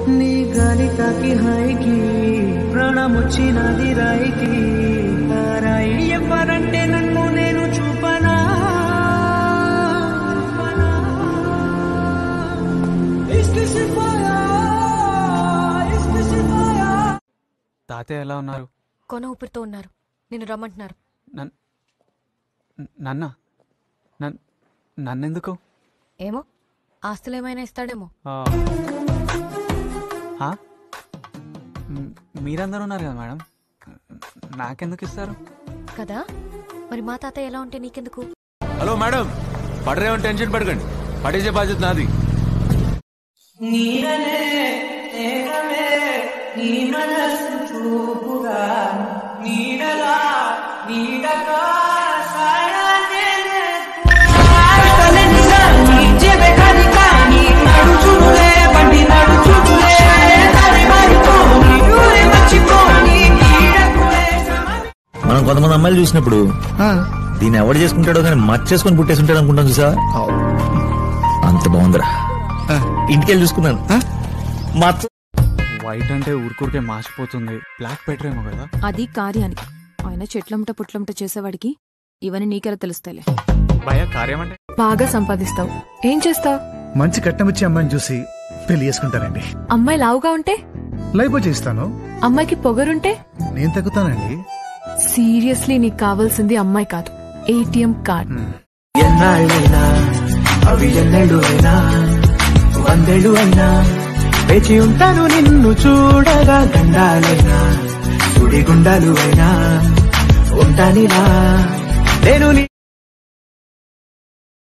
నీ గాలి తాకి హాయికి ప్రాణమొచ్చినది రాయికి ఆ రాయి ఎవరంటే నన్ను నేను చూపనా చూపనా? ఇష్క్ సిపాయా, ఇష్క్ సిపాయా. తాతయ్య ఎలా ఉన్నారు కొన ఊపిరితో ఉన్నారు నిన్ను రమ్మంటున్నారు నన్ నన్న నన్ నన్నెందుకు ఏమో ఆస్తులు ఏమైనా ఇస్తాడేమో ఆ. ఆ? మ్, మీరందరూ ఉన్నారు కదా మేడం నాకెందుకు ఇస్తారు కదా మరి మా తాతయ్య ఎలా ఉంటే నీకెందుకు హలో మేడం పడరేమని టెన్షన్ పడకండి పడేసే బాధ్యత నాది నీడనే నేనమే నీ మనసు చూపుగా నీడలా నీడగా సాయాన్నే తలెనిగా నీ చెవె కనిగా నీ నడుచుడులే బండి నడుచుడులే దారి మారిపో నీ ఊరే మర్చిపోని నీడకులే సమని మనం కొంతమంది అమ్మాయిలు చూసినప్పుడు దీన్ని ఎవడు చేసుకుంటాడో కానీ మర్చేసుకొని పుట్టేసి ఉంటాడు అనుకుంటాం చూసా అంత బాగుందిరా ఇంటికెళ్ళి చూసుకున్నాను మచ్చ వైట్ అంటే ఊరికూరికే మాసిపోతుంది బ్లాక్ పెట్టరేమో కదా అది కార్యానికి ఆయన చెట్లముట పుట్లముట చేసేవాడికి ఇవన్నీ నీకెలా తెలుస్తాయిలే భయ కార్యం అంటే బాగా సంపాదిస్తావు ఏం చేస్తావు మంచి కట్నం ఇచ్చే అమ్మాయిని చూసి పెళ్లి చేసుకుంటానండి అమ్మాయి లావుగా ఉంటే లైఫ్ చేస్తాను అమ్మాయికి పొగరుంటే నేను తగ్గుతానండి సీరియస్లీ నీకు కావాల్సింది అమ్మాయి కాదు ఏటీఎం కార్డ్ ఎన్నాళ్ళైనా అవి ఎన్నెళ్ళు అయినా వందేళ్ళు అయినా వేచి ఉంటాను నిన్ను చూడగా గండాలైనా సుడిగుండాలు అయినా ఉంటానిలా నేను నీ